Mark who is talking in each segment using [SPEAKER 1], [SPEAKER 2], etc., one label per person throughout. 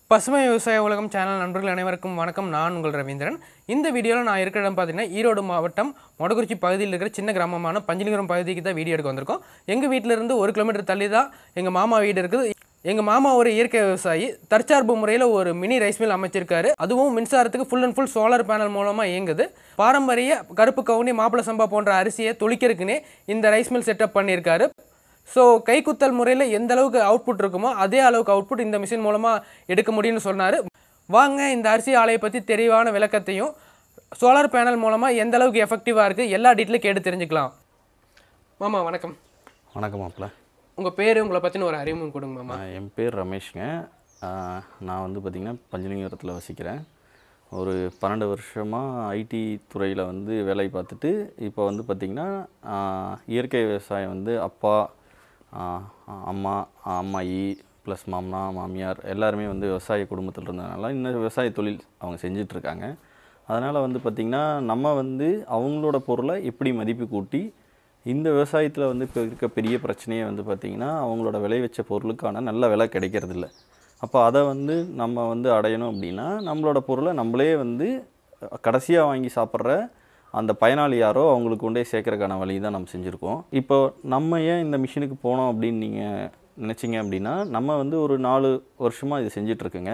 [SPEAKER 1] பசுமை விவசாய உலகம் சேனல் நண்பர்கள் அனைவருக்கும் வணக்கம் நான் உங்கள் ரவீந்திரன் இந்த வீடியோவில் நான் இருக்கிற இடம் பார்த்தீங்கன்னா ஈரோடு மாவட்டம் மொடகுறிச்சி பகுதியில் இருக்கிற சின்ன கிராமமான பஞ்சலிபுரம் பகுதிக்கு தான் வீடியோ எடுக்க வந்திருக்கோம் எங்கள் வீட்டிலிருந்து ஒரு கிலோமீட்டர் தள்ளி தான் எங்கள் மாமா வீடு இருக்குது எங்கள் மாமா ஒரு இயற்கை விவசாயி தற்சார்பு முறையில் ஒரு மினி ரைஸ் மில் அமைச்சிருக்காரு அதுவும் மின்சாரத்துக்கு full and full solar panel மூலமாக இயங்குது பாரம்பரிய கருப்பு கவுனி மாப்பிள சம்பா போன்ற அரிசியை துளிக்கிறதுக்குனே இந்த ரைஸ் மில் செட்டப் பண்ணியிருக்காரு ஸோ கைக்குத்தல் முறையில் எந்த அளவுக்கு அவுட்புட் இருக்குமோ அதே அளவுக்கு அவுட்புட் இந்த மிஷின் மூலமாக எடுக்க முடியும்னு சொன்னார் வாங்க இந்த அரிசி ஆலையை பற்றி தெளிவான விளக்கத்தையும் சோலார் பேனல் மூலமாக எந்த அளவுக்கு எஃபெக்டிவாக இருக்குது எல்லா டீட்டெயிலும் கேட்டு தெரிஞ்சுக்கலாம் மாமா வணக்கம்
[SPEAKER 2] வணக்கம் மாப்பிள்ள
[SPEAKER 1] உங்கள் பேர் உங்களை பற்றின ஒரு அறிமுகம் கொடுங்க மாமா
[SPEAKER 2] நான் என் பேர் ரமேஷ்ங்க ஆஹ் நான் வந்து பார்த்திங்கன்னா பஞ்சலிங்கரத்தில் வசிக்கிறேன் ஒரு பன்னெண்டு வருஷமாக ஐடி துறையில் வந்து வேலை பார்த்துட்டு இப்போ வந்து பார்த்திங்கன்னா ஆஹ் இயற்கை விவசாயம் வந்து அப்பா ஆஹ் அம்மா அம்மாயி ப்ளஸ் மாமனா மாமியார் எல்லாருமே வந்து விவசாய குடும்பத்தில் இருந்ததுனால இன்னும் விவசாய தொழில் அவங்க செஞ்சிட்ருக்காங்க அதனால் வந்து பார்த்திங்கன்னா நம்ம வந்து அவங்களோட பொருளை எப்படி மதிப்பு கூட்டி இந்த விவசாயத்தில் வந்து இப்போ இருக்க பெரிய பிரச்சனையே வந்து பார்த்திங்கன்னா அவங்களோட விளை வச்ச பொருளுக்கான நல்ல விலை கிடைக்கிறதில்ல அப்போ அதை வந்து நம்ம வந்து அடையணும் அப்படின்னா நம்மளோட பொருளை நம்மளே வந்து கடைசியாக வாங்கி சாப்பிட்ற அந்த பயனாளி யாரோ அவங்களுக்கு கொண்டே சேர்க்கறதுக்கான வழி தான் நம்ம செஞ்சுருக்கோம் இப்போ நம்ம ஏன் இந்த மிஷினுக்கு போனோம் அப்படின்னு நீங்கள் நினச்சிங்க அப்படின்னா நம்ம வந்து ஒரு நாலு வருஷமாக இது செஞ்சிட்ருக்குங்க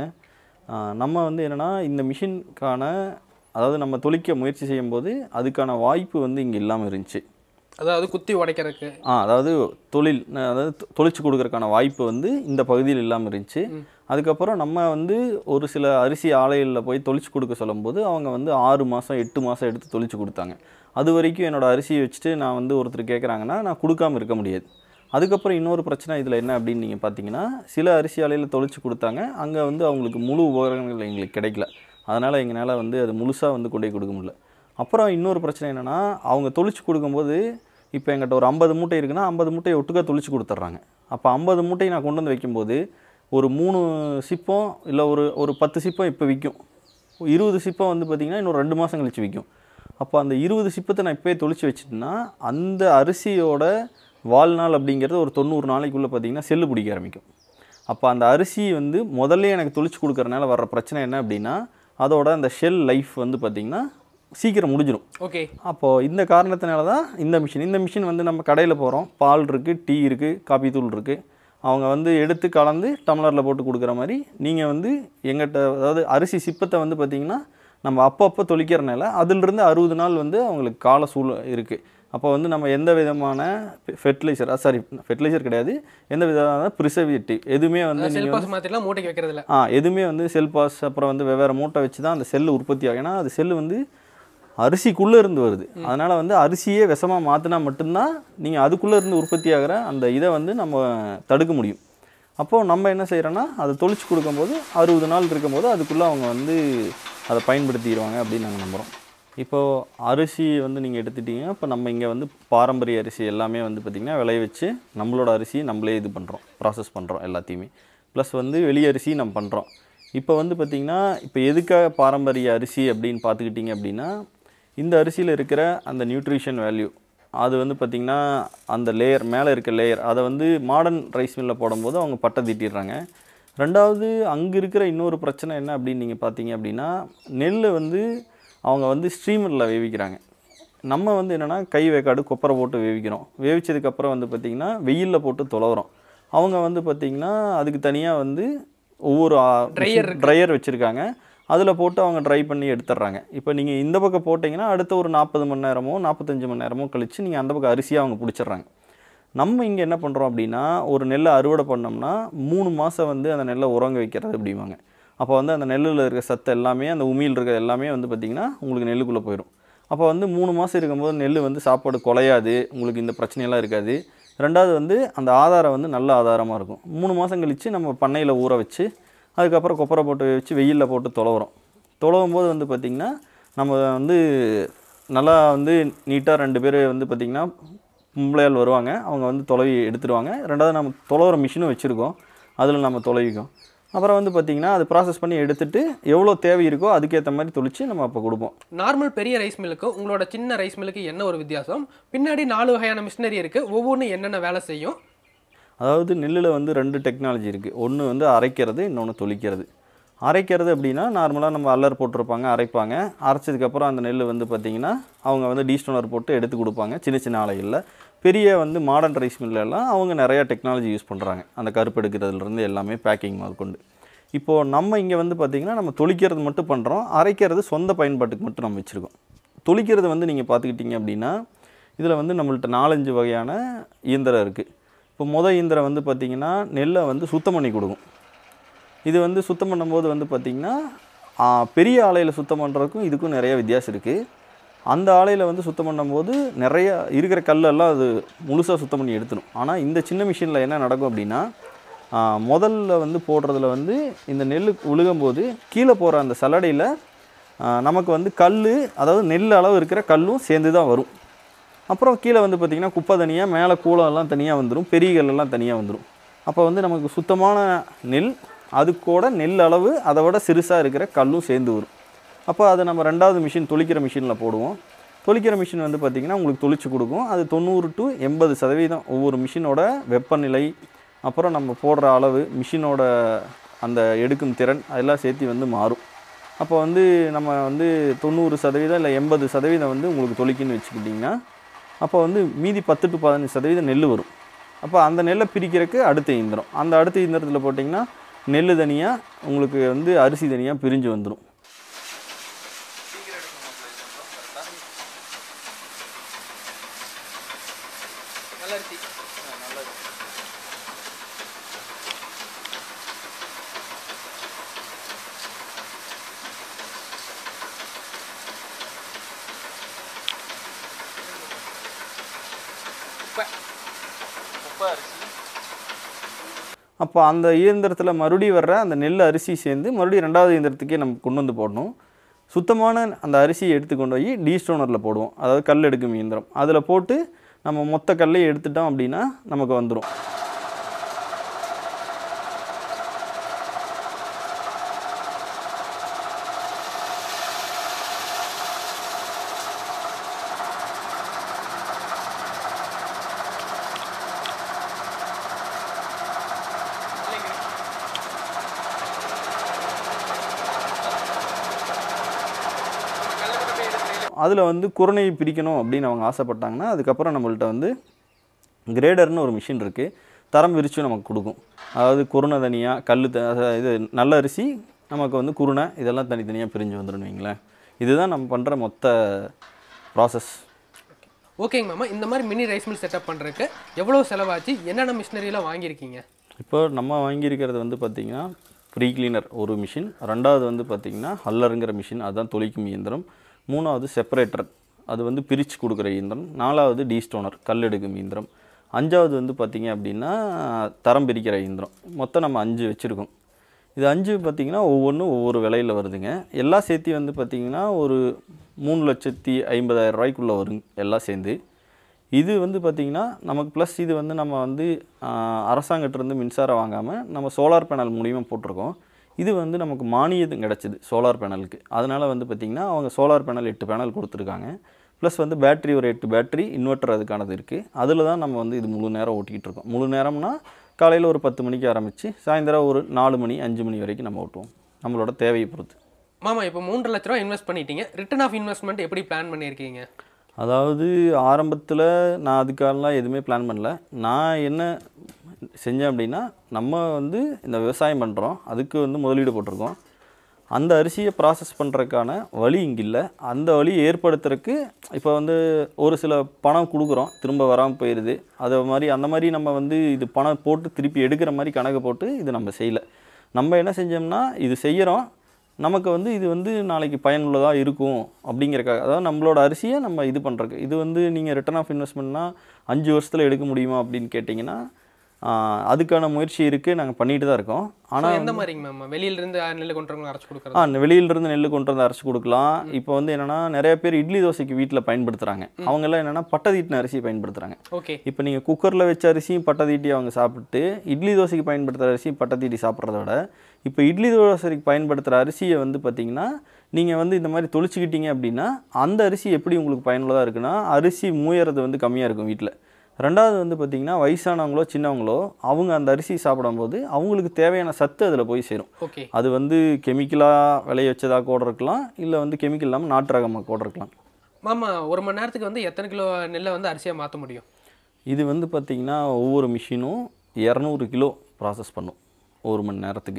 [SPEAKER 2] நம்ம வந்து என்னென்னா இந்த மிஷினுக்கான அதாவது நம்ம தொழிக்க முயற்சி செய்யும்போது அதுக்கான வாய்ப்பு வந்து இங்கே இல்லாமல் இருந்துச்சு
[SPEAKER 1] அதாவது குத்தி உடைக்கிறதுக்கு
[SPEAKER 2] ஆ அதாவது தொழில் அஹ் அதாவது தொ- தொழிச்சு கொடுக்கறதுக்கான வாய்ப்பு வந்து இந்த பகுதியில் இல்லாமல் இருந்துச்சு அதுக்கப்புறம் நம்ம வந்து ஒரு சில அரிசி ஆலைகளில் போய் தொழிச்சு கொடுக்க சொல்லும்போது அவங்க வந்து ஆறு மாதம் எட்டு மாதம் எடுத்து தொழிச்சு கொடுத்தாங்க அது வரைக்கும் என்னோட அரிசியை வச்சுட்டு நான் வந்து ஒருத்தர் கேட்குறாங்கன்னா நான் கொடுக்காம இருக்க முடியாது அதுக்கப்புறம் இன்னொரு பிரச்சனை இதில் என்ன அப்படின்னு நீங்கள் பார்த்தீங்கன்னா சில அரிசி ஆலையில் தொழிச்சு கொடுத்தாங்க அங்கே வந்து அவங்களுக்கு முழு உபகரணங்கள் எங்களுக்கு கிடைக்கல அதனால் எங்களால் வந்து அது முழுசாக வந்து கொண்டு போய் கொடுக்க முடியல அப்புறம் இன்னொரு பிரச்சனை என்னென்னா அவங்க தொழிச்சு கொடுக்கும்போது இப்போ எங்கிட்ட ஒரு ஐம்பது மூட்டை இருக்குன்னா ஐம்பது மூட்டையை ஒட்டுக்கா தொழிச்சு கொடுத்துட்றாங்க அப்போ ஐம்பது மூட்டையை நான் கொண்டு வந்து வைக்கும்போது ஒரு மூணு சிப்பம் இல்லை ஒரு ஒரு பத்து சிப்பம் இப்போ விற்கும் இருபது சிப்பம் வந்து பார்த்திங்கன்னா இன்னொரு ரெண்டு மாதம் கழிச்சு விற்கும் அப்போ அந்த இருபது சிப்பத்தை நான் இப்போயே தொளிச்சு வச்சுட்டேன்னா அந்த அரிசியோட வாழ்நாள் அப்படிங்கிறது ஒரு தொண்ணூறு நாளைக்குள்ளே பார்த்திங்கன்னா செல்லு பிடிக்க ஆரம்பிக்கும் அப்போ அந்த அரிசி வந்து முதல்ல எனக்கு தொளிச்சு கொடுக்கறனால வர்ற பிரச்சனை என்ன அப்படின்னா அதோட அந்த ஷெல் லைஃப் வந்து பார்த்திங்கன்னா சீக்கிரம் முடிஞ்சிடும்
[SPEAKER 1] ஓகே
[SPEAKER 2] அப்போது இந்த காரணத்தினால தான் இந்த மிஷின் இந்த மிஷின் வந்து நம்ம கடையில் போகிறோம் பால் இருக்குது டீ இருக்குது காபி தூள் இருக்குது அவங்க வந்து எடுத்து கலந்து டம்ளரில் போட்டு கொடுக்குற மாதிரி நீங்கள் வந்து எங்கிட்ட அதாவது அரிசி சிப்பத்தை வந்து பார்த்திங்கன்னா நம்ம அப்பப்போ தொளிக்கிறனால அதிலிருந்து அறுபது நாள் வந்து அவங்களுக்கு கால சூழ் இருக்குது அப்போ வந்து நம்ம எந்த விதமான ஃபெர்டிலைசர் சாரி ஃபெர்டிலைசர் கிடையாது எந்த விதமான ப்ரிசர்வேட்டிவ் எதுவுமே வந்து நீங்கள்
[SPEAKER 1] செல்பாஸ் மாத்திரலாம் மூட்டைக்கு வைக்கிறதுல
[SPEAKER 2] ஆ எதுவுமே வந்து செல் பாஸ் அப்புறம் வந்து வெவ்வேறு மூட்டை வச்சு தான் அந்த செல் உற்பத்தி ஆகும் ஏன்னா அது செல் வந்து அரிசிக்குள்ளே இருந்து வருது அதனால் வந்து அரிசியே விஷமாக மாற்றினா மட்டும்தான் நீங்கள் அதுக்குள்ளே இருந்து உற்பத்தி ஆகிற அந்த இதை வந்து நம்ம தடுக்க முடியும் அப்போது நம்ம என்ன செய்கிறோன்னா அதை தொளிச்சு கொடுக்கும்போது அறுபது நாள் இருக்கும்போது அதுக்குள்ளே அவங்க வந்து அதை பயன்படுத்திடுவாங்க அப்படின்னு நாங்கள் நம்புகிறோம் இப்போது அரிசி வந்து நீங்கள் எடுத்துட்டீங்க இப்போ நம்ம இங்கே வந்து பாரம்பரிய அரிசி எல்லாமே வந்து பார்த்திங்கன்னா விளைய வச்சு நம்மளோட அரிசி நம்மளே இது பண்ணுறோம் ப்ராசஸ் பண்ணுறோம் எல்லாத்தையுமே ப்ளஸ் வந்து வெளி அரிசி நம்ம பண்ணுறோம் இப்போ வந்து பார்த்திங்கன்னா இப்போ எதுக்காக பாரம்பரிய அரிசி அப்படின்னு பார்த்துக்கிட்டிங்க அப்படின்னா இந்த அரிசியில் இருக்கிற அந்த நியூட்ரிஷன் வேல்யூ அது வந்து பார்த்திங்கன்னா அந்த லேயர் மேலே இருக்க லேயர் அதை வந்து மாடர்ன் ரைஸ் மில்லில் போடும்போது அவங்க பட்டை தீட்டிடுறாங்க ரெண்டாவது அங்கே இருக்கிற இன்னொரு பிரச்சனை என்ன அப்படின்னு நீங்கள் பார்த்தீங்க அப்படின்னா நெல்லை வந்து அவங்க வந்து ஸ்ட்ரீமரில் வேவிக்கிறாங்க நம்ம வந்து என்னென்னா கை வேக்காடு கொப்பரை போட்டு வேவிக்கிறோம் வேவிச்சதுக்கப்புறம் வந்து பார்த்திங்கன்னா வெயிலில் போட்டு தொலைவுறோம் அவங்க வந்து பார்த்திங்கன்னா அதுக்கு தனியாக வந்து ஒவ்வொரு
[SPEAKER 1] Dryer
[SPEAKER 2] ட்ரையர் வச்சுருக்காங்க அதில் போட்டு அவங்க ட்ரை பண்ணி எடுத்துடுறாங்க இப்போ நீங்கள் இந்த பக்கம் போட்டிங்கன்னா அடுத்த ஒரு நாற்பது மணி நேரமோ நாற்பத்தஞ்சு மணி நேரமோ கழித்து நீங்கள் அந்த பக்கம் அரிசியாக அவங்க பிடிச்சிடுறாங்க நம்ம இங்கே என்ன பண்ணுறோம் அப்படின்னா ஒரு நெல்லை அறுவடை பண்ணோம்னா மூணு மாதம் வந்து அந்த நெல்லை உறங்க வைக்கிறது அப்படிம்பாங்க அப்போ வந்து அந்த நெல்லில் இருக்க சத்து எல்லாமே அந்த உமியில் இருக்கிற எல்லாமே வந்து பார்த்திங்கன்னா உங்களுக்கு நெல்லுக்குள்ளே போயிடும் அப்போ வந்து மூணு மாதம் இருக்கும்போது நெல் வந்து சாப்பாடு குலையாது உங்களுக்கு இந்த பிரச்சனையெல்லாம் இருக்காது ரெண்டாவது வந்து அந்த ஆதாரம் வந்து நல்ல ஆதாரமாக இருக்கும் மூணு மாதம் கழித்து நம்ம பண்ணையில் ஊற வச்சு அதுக்கப்புறம் கொப்பரை போட்டு வச்சு வெயிலில் போட்டு தொலைவுறோம் தொலைவும் போது வந்து பார்த்திங்கன்னா நம்ம வந்து நல்லா வந்து நீட்டாக ரெண்டு பேர் வந்து பார்த்திங்கன்னா பொம்பளையால் வருவாங்க அவங்க வந்து தொலைவி எடுத்துடுவாங்க ரெண்டாவது நம்ம தொலைவுற மிஷினும் வச்சுருக்கோம் அதில் நம்ம தொலைவிக்கும் அப்புறம் வந்து பார்த்திங்கன்னா அது ப்ராசஸ் பண்ணி எடுத்துட்டு எவ்வளோ தேவை இருக்கோ அதுக்கேற்ற மாதிரி தொளிச்சு நம்ம அப்போ கொடுப்போம்
[SPEAKER 1] நார்மல் பெரிய ரைஸ் மில்லுக்கும் உங்களோட சின்ன ரைஸ் மில்லுக்கு என்ன ஒரு வித்தியாசம் பின்னாடி நாலு வகையான மிஷினரி இருக்குது ஒவ்வொன்றும் என்னென்ன வேலை செய்யும்
[SPEAKER 2] அதாவது நெல்லில் வந்து ரெண்டு டெக்னாலஜி இருக்குது ஒன்று வந்து அரைக்கிறது இன்னொன்று தொளிக்கிறது அரைக்கிறது அப்படின்னா நார்மலாக நம்ம அல்லர் போட்டிருப்பாங்க அரைப்பாங்க அரைச்சதுக்கப்புறம் அந்த நெல் வந்து பார்த்திங்கன்னா அவங்க வந்து டீஸ்டோனர் போட்டு எடுத்து கொடுப்பாங்க சின்ன சின்ன ஆலைகளில் பெரிய வந்து மாடர்ன் ரைஸ் மில்லெல்லாம் அவங்க நிறையா டெக்னாலஜி யூஸ் பண்ணுறாங்க அந்த கருப்பு எடுக்கிறதுலேருந்து எல்லாமே பேக்கிங் முதற்கொண்டு இப்போது நம்ம இங்கே வந்து பார்த்திங்கன்னா நம்ம தொளிக்கிறது மட்டும் பண்ணுறோம் அரைக்கிறது சொந்த பயன்பாட்டுக்கு மட்டும் நம்ம வச்சுருக்கோம் தொளிக்கிறது வந்து நீங்கள் பார்த்துக்கிட்டிங்க அப்படின்னா இதில் வந்து நம்மள்ட்ட நாலஞ்சு வகையான இயந்திரம் இருக்குது இப்போ மொதல் இயந்திரம் வந்து பார்த்திங்கன்னா நெல்லை வந்து சுத்தம் பண்ணி கொடுக்கும் இது வந்து சுத்தம் பண்ணும்போது வந்து பார்த்திங்கன்னா ஆ, பெரிய ஆலையில் சுத்தம் பண்ணுறதுக்கும் இதுக்கும் நிறைய வித்தியாசம் இருக்குது அந்த ஆலையில் வந்து சுத்தம் பண்ணும்போது நிறைய இருக்கிற கல்லெல்லாம் அது முழுசாக சுத்தம் பண்ணி எடுத்துடும் ஆனால் இந்த சின்ன மிஷினில் என்ன நடக்கும் அப்படின்னா ஆ, முதல்ல வந்து போடுறதுல வந்து இந்த நெல் உழுகும்போது கீழே போகிற அந்த சல்லடையில் நமக்கு வந்து கல் அதாவது நெல் அளவு இருக்கிற கல்லும் சேர்ந்து தான் வரும் அப்புறம் கீழே வந்து பார்த்திங்கன்னா குப்பை தனியாக மேலே கூளம் எல்லாம் தனியாக வந்துடும் பெரிய கல்லெல்லாம் தனியாக வந்துடும் அப்போ வந்து நமக்கு சுத்தமான நெல் அது கூட நெல் அளவு அதை விட சிறுசாக இருக்கிற கல்லும் சேர்ந்து வரும் அப்போ அதை நம்ம ரெண்டாவது மிஷின் தொளிக்கிற மிஷினில் போடுவோம் தொளிக்கிற மிஷின் வந்து பார்த்திங்கன்னா உங்களுக்கு தொளிச்சு கொடுக்கும் அது தொண்ணூறு டு எண்பது சதவீதம் ஒவ்வொரு மிஷினோட வெப்பநிலை அப்புறம் நம்ம போடுற அளவு மிஷினோட அந்த எடுக்கும் திறன் அதெல்லாம் சேர்த்து வந்து மாறும் அப்போ வந்து நம்ம வந்து தொண்ணூறு சதவீதம் இல்லை எண்பது சதவீதம் வந்து உங்களுக்கு தொளிக்குன்னு வச்சுக்கிட்டிங்கன்னா அப்போ வந்து மீதி பத்து டு பதினஞ்சு சதவீதம் நெல் வரும் அப்போ அந்த நெல்லை பிரிக்கிறதுக்கு அடுத்த இயந்திரம் அந்த அடுத்த இயந்திரத்தில் போட்டிங்கன்னா நெல் தனியாக உங்களுக்கு வந்து அரிசி தனியாக பிரிஞ்சு வந்துடும் அப்போ அந்த இயந்திரத்தில் மறுபடியும் வர்ற அந்த நெல் அரிசி சேர்ந்து மறுபடியும் ரெண்டாவது இயந்திரத்துக்கே நம்ம கொண்டு வந்து போடணும் சுத்தமான அந்த அரிசியை எடுத்து கொண்டு போய் டீஸ்டோனரில் போடுவோம் அதாவது கல் எடுக்கும் இயந்திரம் அதில் போட்டு நம்ம மொத்த கல்லையும் எடுத்துட்டோம் அப்படின்னா நமக்கு வந்துடும் அதில் வந்து குரணையை பிரிக்கணும் அப்படின்னு அவங்க ஆசைப்பட்டாங்கன்னா அதுக்கப்புறம் நம்மள்ட்ட வந்து கிரேடர்னு ஒரு மிஷின் இருக்குது தரம் விரித்து நமக்கு கொடுக்கும் அதாவது குருணை தனியாக கல் த அதாவது இது நல்ல அரிசி நமக்கு வந்து குருணை இதெல்லாம் தனித்தனியாக பிரிஞ்சு வந்துடும் வைங்களேன் இதுதான் நம்ம பண்ணுற மொத்த ப்ராசஸ்
[SPEAKER 1] ஓகேங்க மாமா இந்த மாதிரி மினி ரைஸ் மில் செட்டப் பண்ணுறதுக்கு எவ்வளோ செலவாச்சு என்னென்ன மிஷினரிலாம் வாங்கியிருக்கீங்க
[SPEAKER 2] இப்போ நம்ம வாங்கியிருக்கிறது வந்து பார்த்திங்கன்னா ப்ரீ கிளீனர் ஒரு மிஷின் ரெண்டாவது வந்து பார்த்திங்கன்னா ஹல்லருங்கிற மிஷின் அதுதான் தொளிக்கும் இயந்திரம் மூணாவது செப்பரேட்டர் அது வந்து பிரித்து கொடுக்குற இயந்திரம் நாலாவது டீஸ்டோனர் கல் எடுக்கும் இயந்திரம் அஞ்சாவது வந்து பார்த்திங்க அப்படின்னா தரம் பிரிக்கிற இயந்திரம் மொத்தம் நம்ம அஞ்சு வச்சுருக்கோம் இது அஞ்சு பார்த்திங்கன்னா ஒவ்வொன்றும் ஒவ்வொரு விலையில் வருதுங்க எல்லாம் சேர்த்து வந்து பார்த்திங்கன்னா ஒரு மூணு லட்சத்தி ஐம்பதாயிரம் ரூபாய்க்குள்ளே வரும் எல்லாம் சேர்ந்து இது வந்து பார்த்திங்கன்னா நமக்கு ப்ளஸ் இது வந்து நம்ம வந்து ஆஹ், அரசாங்கத்திலேருந்து மின்சாரம் வாங்காமல் நம்ம சோலார் பேனல் மூலிமா போட்டிருக்கோம் இது வந்து நமக்கு மானியம் கிடச்சிது சோலார் பேனலுக்கு அதனால் வந்து பார்த்திங்கன்னா அவங்க சோலார் பேனல் எட்டு பேனல் கொடுத்துருக்காங்க ப்ளஸ் வந்து பேட்டரி ஒரு எட்டு பேட்டரி இன்வெர்ட்டர் அதுக்கானது இருக்குது அதில் தான் நம்ம வந்து இது முழு நேரம் ஓட்டிக்கிட்டு இருக்கோம் முழு நேரம்னா காலையில் ஒரு பத்து மணிக்கு ஆரம்பித்து சாயந்தரம் ஒரு நாலு மணி அஞ்சு மணி வரைக்கும் நம்ம ஓட்டுவோம் நம்மளோட தேவையை பொறுத்து
[SPEAKER 1] மாமா இப்போ மூன்று லட்ச ரூபா இன்வெஸ்ட் பண்ணிட்டீங்க ரிட்டர்ன் ஆஃப் இன்வெஸ்ட்மெண்ட் எப்படி பிளான் பண்ணியிருக்கீங்க
[SPEAKER 2] அதாவது ஆரம்பத்தில் நான் அதுக்காகலாம் எதுவுமே பிளான் பண்ணல நான் என்ன செஞ்சேன் அப்படின்னா நம்ம வந்து இந்த விவசாயம் பண்ணுறோம் அதுக்கு வந்து முதலீடு போட்டிருக்கோம் அந்த அரிசியை ப்ராசஸ் பண்ணுறதுக்கான வழி இங்கே இல்லை அந்த வழி ஏற்படுத்துறதுக்கு இப்போ வந்து ஒரு சில பணம் கொடுக்குறோம் திரும்ப வராமல் போயிடுது அது மாதிரி அந்த மாதிரி நம்ம வந்து இது பணம் போட்டு திருப்பி எடுக்கிற மாதிரி கணக்கு போட்டு இது நம்ம செய்யலை நம்ம என்ன செஞ்சோம்னா இது செய்கிறோம் நமக்கு வந்து இது வந்து நாளைக்கு பயனுள்ளதாக இருக்கும் அப்படிங்கிறக்காக அதாவது நம்மளோட அரிசியை நம்ம இது பண்ணுறக்கு இது வந்து நீங்கள் ரிட்டர்ன் ஆஃப் இன்வெஸ்ட்மெண்ட்னா அஞ்சு வருஷத்தில் எடுக்க முடியுமா அப்படின்னு கேட்டிங்கன்னா ஆஹ், அதுக்கான முயற்சி இருக்குது நாங்கள் பண்ணிட்டு தான் இருக்கோம்
[SPEAKER 1] So,
[SPEAKER 2] ஆனால்
[SPEAKER 1] எந்த மாதிரிங்க மாமா வெளியில இருந்து நெல் கொண்டு வரவங்க அரைச்சு கொடுக்குறது
[SPEAKER 2] ஆ வெளியிலிருந்து நெல் கொண்டு வந்து அரைச்சி கொடுக்கலாம் இப்போ வந்து என்னென்னா நிறைய பேர் இட்லி தோசைக்கு வீட்டில் பயன்படுத்துகிறாங்க அவங்கெல்லாம் என்னென்னா பட்டதீட்டின அரிசியை பயன்படுத்துகிறாங்க
[SPEAKER 1] ஓகே
[SPEAKER 2] இப்போ நீங்கள் குக்கரில் வச்ச அரிசியும் பட்டத்தீட்டி அவங்க சாப்பிட்டு இட்லி தோசைக்கு பயன்படுத்துகிற அரிசியும் பட்டத்தீட்டி சாப்பிட்றத விட இப்போ இட்லி தோசைக்கு பயன்படுத்துகிற அரிசியை வந்து பார்த்தீங்கன்னா நீங்கள் வந்து இந்த மாதிரி தொளிச்சுக்கிட்டீங்க அப்படின்னா அந்த அரிசி எப்படி உங்களுக்கு பயனுள்ளதாக இருக்குன்னா அரிசி மூயறது வந்து கம்மியாக இருக்கும் வீட்டில் ரெண்டாவது வந்து பார்த்திங்கன்னா வயசானவங்களோ சின்னவங்களோ அவங்க அந்த அரிசி சாப்பிடும்போது அவங்களுக்கு தேவையான சத்து அதில் போய் சேரும்
[SPEAKER 1] ஓகே
[SPEAKER 2] அது வந்து கெமிக்கலாக விளைய வச்சதாக கூட இருக்கலாம் இல்லை வந்து கெமிக்கல் இல்லாமல் நாட்டு ரகமாக கூட இருக்கலாம்
[SPEAKER 1] மாமா ஒரு மணி நேரத்துக்கு வந்து எத்தனை கிலோ நெல்லை வந்து அரிசியாக மாற்ற முடியும்
[SPEAKER 2] இது வந்து பார்த்திங்கன்னா ஒவ்வொரு மிஷினும் இரநூறு கிலோ ப்ராசஸ் பண்ணும் ஒரு மணி நேரத்துக்கு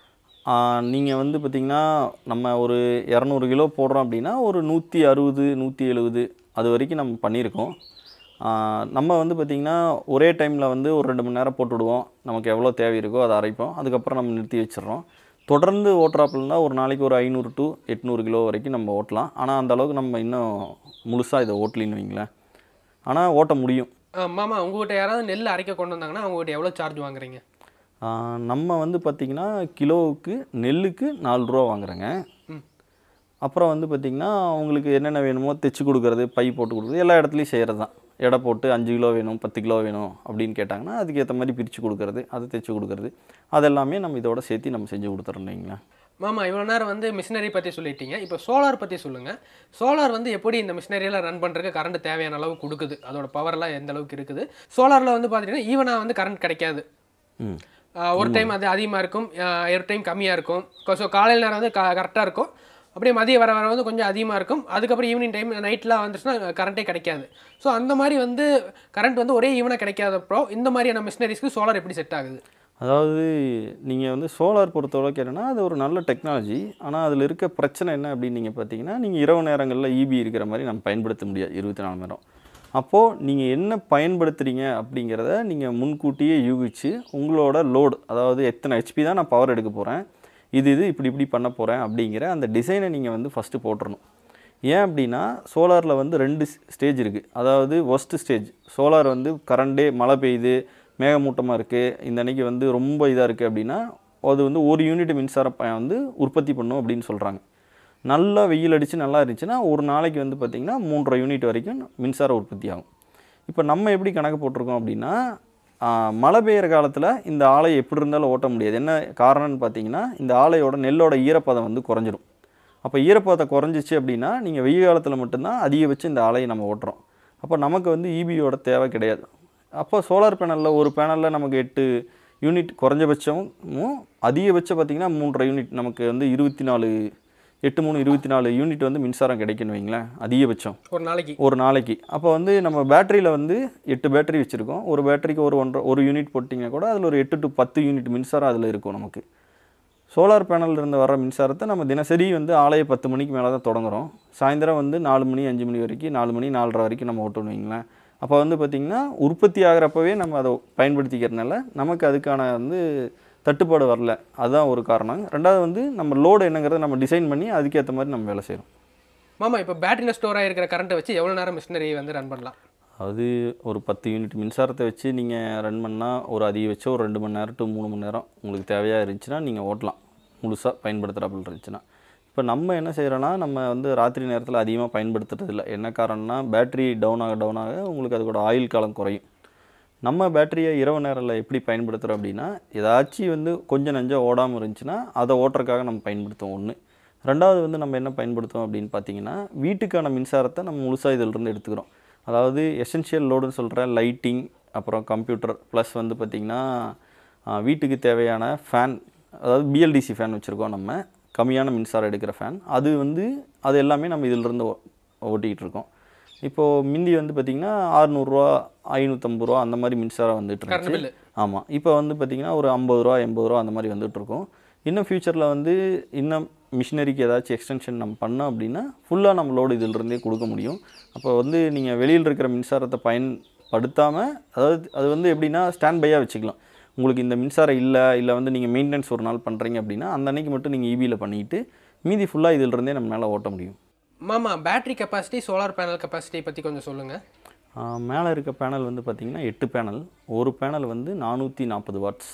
[SPEAKER 2] நீங்கள் வந்து பார்த்திங்கன்னா நம்ம ஒரு இரநூறு கிலோ போடுறோம் அப்படின்னா ஒரு நூற்றி அறுபது நூற்றி எழுபது அது வரைக்கும் நம்ம பண்ணியிருக்கோம் ஆ, நம்ம வந்து பார்த்திங்கன்னா ஒரே டைமில் வந்து ஒரு ரெண்டு மணி நேரம் போட்டு விடுவோம் நமக்கு எவ்வளோ தேவை இருக்கோ அதை அரைப்போம் அதுக்கப்புறம் நம்ம நிறுத்தி வச்சிடுறோம் தொடர்ந்து ஓட்டுறாப்புலனா ஒரு நாளைக்கு ஒரு ஐநூறு டு எட்நூறு கிலோ வரைக்கும் நம்ம ஓட்டலாம் ஆனால் அந்த அளவுக்கு நம்ம இன்னும் முழுசாக இதை ஓட்டலின்னு வைங்களேன் ஆனால் ஓட்ட முடியும்
[SPEAKER 1] ஆ, மாமா உங்ககிட்ட யாராவது நெல் அரைக்க கொண்டு வந்தாங்கன்னா அவங்ககிட்ட எவ்வளோ சார்ஜ் வாங்குறீங்க
[SPEAKER 2] ஆ, நம்ம வந்து பார்த்திங்கன்னா கிலோவுக்கு நெல்லுக்கு நாலு ரூபா வாங்குறேங்க
[SPEAKER 1] ம்.
[SPEAKER 2] அப்புறம் வந்து பார்த்திங்கன்னா அவங்களுக்கு என்னென்ன வேணுமோ தைச்சி கொடுக்குறது பை போட்டு கொடுக்குறது எல்லா இடத்துலையும் செய்கிறது தான் எடை போட்டு அஞ்சு கிலோ வேணும் பத்து கிலோ வேணும் அப்படின்னு கேட்டாங்கன்னா அதுக்கேற்ற மாதிரி பிரித்து கொடுக்குறது அதை தைச்சி கொடுக்குறது அதெல்லாமே நம்ம இதோட சேர்த்து நம்ம செஞ்சு கொடுத்துறோம் வைங்களேன்
[SPEAKER 1] மாமா இவ்வளோ நேரம் வந்து மிஷினரி பற்றி சொல்லிட்டீங்க இப்போ சோலார் பற்றி சொல்லுங்கள் சோலார் வந்து எப்படி இந்த மிஷினரியெல்லாம் ரன் பண்ணுறதுக்கு கரண்ட் தேவையான அளவு கொடுக்குது அதோட பவர்லாம் எந்த அளவுக்கு இருக்குது சோலாரில் வந்து பார்த்தீங்கன்னா ஈவனாக வந்து கரண்ட் கிடைக்காது
[SPEAKER 2] ம்
[SPEAKER 1] ஆஹ் ஒரு டைம் அது அதிகமாக இருக்கும் ஆஹ் ஒரு டைம் கம்மியாக இருக்கும் ஸோ காலையில் நேரம் வந்து க கரெக்டாக இருக்கும் அப்படியே மதியம் வர வர வந்து கொஞ்சம் அதிகமாக இருக்கும் அதுக்கப்புறம் ஈவினிங் டைம் நைட்லாம் வந்துச்சுன்னா கரண்ட்டே கிடைக்காது ஸோ அந்த மாதிரி வந்து கரண்ட் வந்து ஒரே ஈவனாக கிடைக்காதப்போ இந்த மாதிரியான மிஷினரிஸ்க்கு சோலார் எப்படி செட் ஆகுது
[SPEAKER 2] அதாவது நீங்கள் வந்து சோலார் பொறுத்தளவுக்கு என்னென்னா அது ஒரு நல்ல டெக்னாலஜி ஆனால் அதில் இருக்க பிரச்சனை என்ன அப்படின்னு நீங்கள் பார்த்தீங்கன்னா நீங்கள் இரவு நேரங்களில் இபி இருக்கிற மாதிரி நம்ம பயன்படுத்த முடியாது இருபத்தி நாலு மணி நேரம் அப்போது நீங்கள் என்ன பயன்படுத்துகிறீங்க அப்படிங்கிறத நீங்கள் முன்கூட்டியே யூகிச்சு உங்களோட லோடு அதாவது எத்தனை ஹெச்பி தான் நான் பவர் எடுக்க போகிறேன் இது இது இப்படி இப்படி பண்ண போகிறேன் அப்படிங்கிற அந்த டிசைனை நீங்கள் வந்து ஃபஸ்ட்டு போட்டுறணும் ஏன் அப்படின்னா சோலாரில் வந்து ரெண்டு ஸ்டேஜ் இருக்குது அதாவது ஒஸ்ட் ஸ்டேஜ் சோலார் வந்து கரண்டே மழை பெய்யுது மேகமூட்டமாக இருக்குது இந்த அன்னைக்கு வந்து ரொம்ப இதாக இருக்குது அப்படின்னா அது வந்து ஒரு யூனிட் மின்சார ப- வந்து உற்பத்தி பண்ணும் அப்படின்னு சொல்கிறாங்க நல்லா வெயில் அடித்து நல்லா இருந்துச்சுன்னா ஒரு நாளைக்கு வந்து பார்த்திங்கன்னா மூன்றரை யூனிட் வரைக்கும் மின்சார உற்பத்தி ஆகும் இப்போ நம்ம எப்படி கணக்கு போட்டிருக்கோம் அப்படின்னா ஆ, மழை பெய்கிற காலத்தில் இந்த ஆலை எப்படி இருந்தாலும் ஓட்ட முடியாது என்ன காரணம்னு பார்த்தீங்கன்னா இந்த ஆலையோட நெல்லோட ஈரப்பதம் வந்து குறைஞ்சிரும் அப்போ ஈரப்பதம் குறைஞ்சிச்சு அப்படின்னா நீங்கள் வெயில் காலத்தில் மட்டும்தான் அதிகபட்சம் இந்த ஆலையை நம்ம ஓட்டுறோம் அப்போ நமக்கு வந்து ஈபியோட தேவை கிடையாது அப்போ சோலார் பேனலில் ஒரு பேனலில் நமக்கு எட்டு யூனிட் குறைஞ்சபட்சமும் அதிகபட்சம் பார்த்திங்கன்னா மூன்றரை யூனிட் நமக்கு வந்து இருபத்தி நாலு எட்டு மூணு இருபத்தி நாலு யூனிட் வந்து மின்சாரம் கிடைக்குன்னு வைங்களேன் அதிகபட்சம்
[SPEAKER 1] ஒரு நாளைக்கு
[SPEAKER 2] ஒரு நாளைக்கு அப்போ வந்து நம்ம பேட்டரியில் வந்து எட்டு பேட்டரி வச்சுருக்கோம் ஒரு பேட்டரிக்கு ஒரு ஒன்றரை ஒரு யூனிட் போட்டிங்கன்னா கூட அதில் ஒரு எட்டு டு பத்து யூனிட் மின்சாரம் அதில் இருக்கும் நமக்கு சோலார் பேனல்ல இருந்து வர மின்சாரத்தை நம்ம தினசரி வந்து ஆலையை பத்து மணிக்கு மேலே தான் தொடங்குறோம் சாயந்தரம் வந்து நாலு மணி அஞ்சு மணி வரைக்கும் நாலு மணி நாலரை வரைக்கும் நம்ம ஓட்டணும் வைங்களேன் அப்போ வந்து பார்த்திங்கன்னா உற்பத்தி ஆகிறப்பவே நம்ம அதை பயன்படுத்திக்கிறதுனால நமக்கு அதுக்கான வந்து தட்டுப்பாடு வரல அதுதான் ஒரு காரணம் ரெண்டாவது வந்து நம்ம லோடு என்னங்கிறத நம்ம டிசைன் பண்ணி அதுக்கேற்ற மாதிரி நம்ம வேலை செய்கிறோம்
[SPEAKER 1] மாமா இப்போ பேட்டரியில் ஸ்டோர் ஆகிருக்கிற கரண்ட்டை வச்சு எவ்வளோ நேரம் மிஷினரி வந்து ரன் பண்ணலாம்
[SPEAKER 2] அது ஒரு பத்து யூனிட் மின்சாரத்தை வச்சு நீங்கள் ரன் பண்ணால் ஒரு அதிகபட்சம் ஒரு ரெண்டு மணி நேரம் டு மூணு மணி நேரம் உங்களுக்கு தேவையாக இருந்துச்சுன்னா நீங்கள் ஓட்டலாம் முழுசாக பயன்படுத்துகிறாப்புல இருந்துச்சுன்னா இப்போ நம்ம என்ன செய்கிறோன்னா நம்ம வந்து ராத்திரி நேரத்தில் அதிகமாக பயன்படுத்துறது இல்லை என்ன காரணம்னா பேட்டரி டவுன் ஆக டவுன் ஆக உங்களுக்கு அதோட ஆயுள் காலம் குறையும் நம்ம பேட்டரியை இரவு நேரத்தில் எப்படி பயன்படுத்துகிறோம் அப்படின்னா ஏதாச்சும் வந்து கொஞ்சம் நஞ்சம் ஓடாமல் இருந்துச்சுன்னா அதை ஓட்டுறதுக்காக நம்ம பயன்படுத்துவோம் ஒன்று ரெண்டாவது வந்து நம்ம என்ன பயன்படுத்துவோம் அப்படின்னு பார்த்தீங்கன்னா வீட்டுக்கான மின்சாரத்தை நம்ம முழுசாக இதிலிருந்து எடுத்துக்கிறோம் அதாவது எசென்ஷியல் லோடுன்னு சொல்கிற லைட்டிங் அப்புறம் கம்ப்யூட்டர் ப்ளஸ் வந்து பார்த்திங்கன்னா ஆஹ், வீட்டுக்கு தேவையான ஃபேன் அதாவது பிஎல்டிசி ஃபேன் வச்சுருக்கோம் நம்ம கம்மியான மின்சாரம் எடுக்கிற ஃபேன் அது வந்து அது எல்லாமே நம்ம இதிலிருந்து ஓ- ஓட்டிக்கிட்டு இருக்கோம் இப்போது மிந்தி வந்து பார்த்திங்கன்னா அறுநூறுவா ஐநூற்றம்பது ரூபா அந்த மாதிரி மின்சாரம் வந்துட்டு
[SPEAKER 1] கரண்ட்
[SPEAKER 2] இருந்துச்சு
[SPEAKER 1] பில்லு
[SPEAKER 2] ஆமாம் இப்போ வந்து பார்த்திங்கன்னா ஒரு ஐம்பது ரூபா எண்பது ரூபா அந்த மாதிரி வந்துட்டு இருக்கும் இன்னும் ஃப்யூச்சரில் வந்து இன்னும் மிஷினரிக்கு ஏதாச்சும் எக்ஸ்டென்ஷன் நம்ம பண்ணோம் அப்படின்னா ஃபுல்லாக நம்ம லோடு இதிலிருந்தே கொடுக்க முடியும் அப்போ வந்து நீங்கள் வெளியில் இருக்கிற மின்சாரத்தை பயன்படுத்தாமல் அதாவது அது வந்து எப்படின்னா ஸ்டாண்ட் பையாக வச்சுக்கலாம் உங்களுக்கு இந்த மின்சாரம் இல்லை இல்லை வந்து நீங்கள் மெயின்டெனன்ஸ் ஒரு நாள் பண்ணுறீங்க அப்படின்னா அந்த அன்னைக்கு மட்டும் நீங்கள் இபியில் பண்ணிக்கிட்டு மீதி ஃபுல்லாக இதிலிருந்தே நம்மளால் ஓட்ட முடியும்
[SPEAKER 1] மாமா battery capacity solar panel capacity பற்றி கொஞ்சம் சொல்லுங்கள்
[SPEAKER 2] மேலே இருக்க பேனல் வந்து பார்த்திங்கன்னா எட்டு பேனல் ஒரு பேனல் வந்து நானூற்றி நாற்பது வாட்ஸ்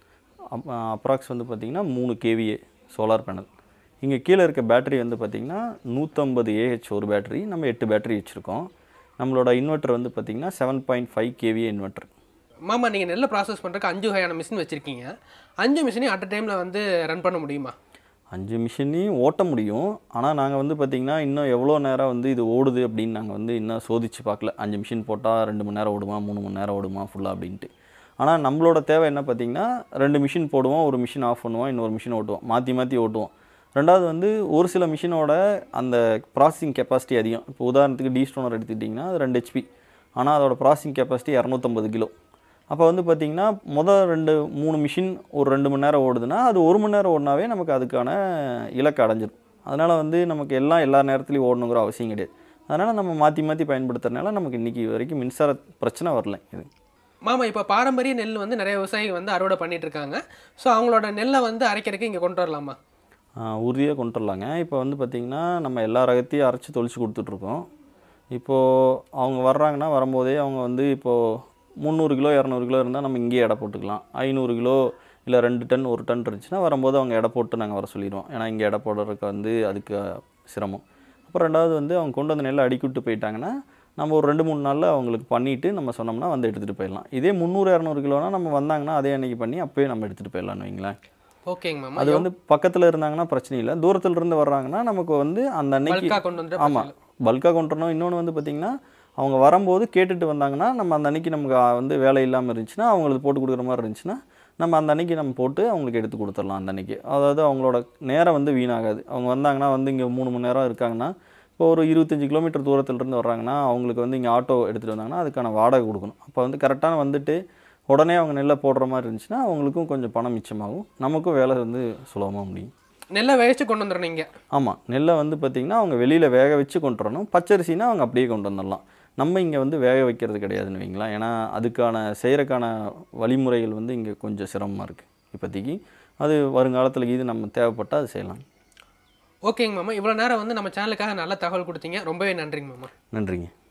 [SPEAKER 2] அப்ராக்ஸ் வந்து பார்த்திங்கன்னா மூணு கேவிஏ சோலார் பேனல் இங்கே கீழே இருக்க பேட்டரி வந்து பார்த்திங்கன்னா நூற்றம்பது ஏஹெச் ஒரு பேட்டரி நம்ம எட்டு பேட்டரி வச்சுருக்கோம் நம்மளோட இன்வெர்ட்டர் வந்து பார்த்திங்கன்னா seven point five KVA inverter
[SPEAKER 1] மாமா நீங்கள் நெல்லை ப்ராசஸ் பண்ணுறதுக்கு அஞ்சு வகையான மிஷின் வச்சுருக்கீங்க அஞ்சு மிஷினையும் அட் அ டைமில் வந்து ரன் பண்ண முடியுமா
[SPEAKER 2] அஞ்சு மிஷினையும் ஓட்ட முடியும் ஆனால் நாங்கள் வந்து பார்த்திங்கன்னா இன்னும் எவ்வளோ நேரம் வந்து இது ஓடுது அப்படின்னு நாங்கள் வந்து இன்னும் சோதிச்சு பார்க்கல அஞ்சு மிஷின் போட்டால் ரெண்டு மணி நேரம் ஓடுமா மூணு மணி நேரம் ஓடுமா ஃபுல்லாக அப்படின்ட்டு ஆனால் நம்மளோட தேவை என்ன பார்த்திங்கன்னா ரெண்டு மிஷின் போடுவோம் ஒரு மிஷின் ஆஃப் பண்ணுவோம் இன்னொரு மிஷின் ஓட்டுவோம் மாற்றி மாற்றி ஓட்டுவோம் ரெண்டாவது வந்து ஒரு சில மிஷினோட அந்த ப்ராசஸிங் கெப்பாசிட்டி அதிகம் இப்போ உதாரணத்துக்கு டி ஸ்டோனர் எடுத்துக்கிட்டிங்கன்னா அது ரெண்டு ஹெச்பி ஆனால் அதோட ப்ராசஸிங் கெப்பாசிட்டி இரநூத்தம்பது கிலோ அப்போ வந்து பார்த்திங்கன்னா மொதல் ரெண்டு மூணு மிஷின் ஒரு ரெண்டு மணி நேரம் ஓடுதுன்னா அது ஒரு மணி நேரம் ஓடினாவே நமக்கு அதுக்கான இலக்கு அடைஞ்சிடும் அதனால் வந்து நமக்கு எல்லாம் எல்லா நேரத்துலையும் ஓடணுங்கிற அவசியம் கிடையாது அதனால் நம்ம மாற்றி மாற்றி பயன்படுத்துறதுனால நமக்கு இன்றைக்கி வரைக்கும் மின்சார பிரச்சனை வரல இது
[SPEAKER 1] மாமா இப்போ பாரம்பரிய நெல் வந்து நிறைய விவசாயிகள் வந்து அறுவடை பண்ணிட்டு இருக்காங்க ஸோ அவங்களோட நெல்லை வந்து அரைக்கிறதுக்கு இங்கே கொண்டு வரலாமா
[SPEAKER 2] உறுதியாக கொண்டு வரலாங்க இப்போ வந்து பார்த்திங்கன்னா நம்ம எல்லா ரகத்தையும் அரைச்சி தொளிச்சு கொடுத்துட்ருக்கோம் இப்போது அவங்க வர்றாங்கன்னா வரும்போதே அவங்க வந்து இப்போது முந்நூறு கிலோ இரநூறு கிலோ இருந்தால் நம்ம இங்கேயே எடை போட்டுக்கலாம் ஐநூறு கிலோ இல்லை ரெண்டு டன் ஒரு டன் இருந்துச்சுன்னா வரும்போது அவங்க எடை போட்டு நாங்கள் வர சொல்லிடுவோம் ஏன்னா இங்கே எடை போடுறதுக்கு வந்து அதுக்கு சிரமம் அப்புறம் ரெண்டாவது வந்து அவங்க கொண்டு வந்த நெல்லை அடுக்கி விட்டு போயிட்டாங்கன்னா நம்ம ஒரு ரெண்டு மூணு நாளில் அவங்களுக்கு பண்ணிவிட்டு நம்ம சொன்னோம்னா வந்து எடுத்துகிட்டு போயிடலாம் இதே முந்நூறு இரநூறு கிலோனா நம்ம வந்தாங்கன்னா அதே அன்னைக்கு பண்ணி அப்போயே நம்ம எடுத்துகிட்டு போயிடலாம்னு வைங்களேன்
[SPEAKER 1] ஓகேங்க மாமா
[SPEAKER 2] அது வந்து பக்கத்தில் இருந்தாங்கன்னா பிரச்சனை இல்லை தூரத்துல இருந்து வர்றாங்கன்னா நமக்கு வந்து அந்த அன்னைக்கு
[SPEAKER 1] பல்கா கொண்டு வந்து
[SPEAKER 2] ஆமாம் பல்காக கொண்டு வரணும் இன்னொன்று வந்து பார்த்திங்கன்னா அவங்க வரும்போது கேட்டுட்டு வந்தாங்கன்னா நம்ம அந்த அன்னைக்கு நமக்கு ஆ, வந்து வேலை இல்லாமல் இருந்துச்சுன்னா அவங்களுக்கு போட்டு கொடுக்குற மாதிரி இருந்துச்சுன்னா நம்ம அந்த அன்னைக்கு நம்ம போட்டு அவங்களுக்கு எடுத்து கொடுத்துடலாம் அந்த அன்னைக்கு அதாவது அவங்களோட நேரம் வந்து வீணாகாது அவங்க வந்தாங்கன்னா வந்து இங்கே மூணு மணி நேரம் இருக்காங்கன்னா இப்போ ஒரு இருபத்தஞ்சி கிலோமீட்டர் தூரத்துலேருந்து வர்றாங்கன்னா அவங்களுக்கு வந்து இங்கே ஆட்டோ எடுத்துகிட்டு வந்தாங்கன்னா அதுக்கான வாடகை கொடுக்கணும் அப்போ வந்து கரெக்டான வந்துட்டு உடனே அவங்க நெல்லை போடுற மாதிரி இருந்துச்சுன்னா அவங்களுக்கும் கொஞ்சம் பணம் மிச்சமாகும் நமக்கும் வேலை வந்து சுலபமாக முடியும்
[SPEAKER 1] நெல்லை வேகச்சு கொண்டு வந்துடணும் இங்கே
[SPEAKER 2] ஆமாம் நெல்லை வந்து பார்த்திங்கன்னா அவங்க வெளியில் வேக வச்சு கொண்டு வரணும் பச்சரிசினா அவங்க அப்படியே கொண்டு வந்துடலாம் நம்ம இங்கே வந்து வேக வைக்கிறது கிடையாதுன்னு வைங்களேன் ஏன்னா அதுக்கான செய்கிறக்கான வழிமுறைகள் வந்து இங்கே கொஞ்சம் சிரமமாக இருக்குது இப்போதைக்கு அது வருங்காலத்தில் இது நம்ம தேவைப்பட்டால் அது செய்யலாம்
[SPEAKER 1] ஓகேங்க மாமா இவ்வளோ நேரம் வந்து நம்ம சேனலுக்காக நல்ல தகவல் கொடுத்தீங்க ரொம்பவே நன்றிங்க மாமா
[SPEAKER 2] நன்றிங்க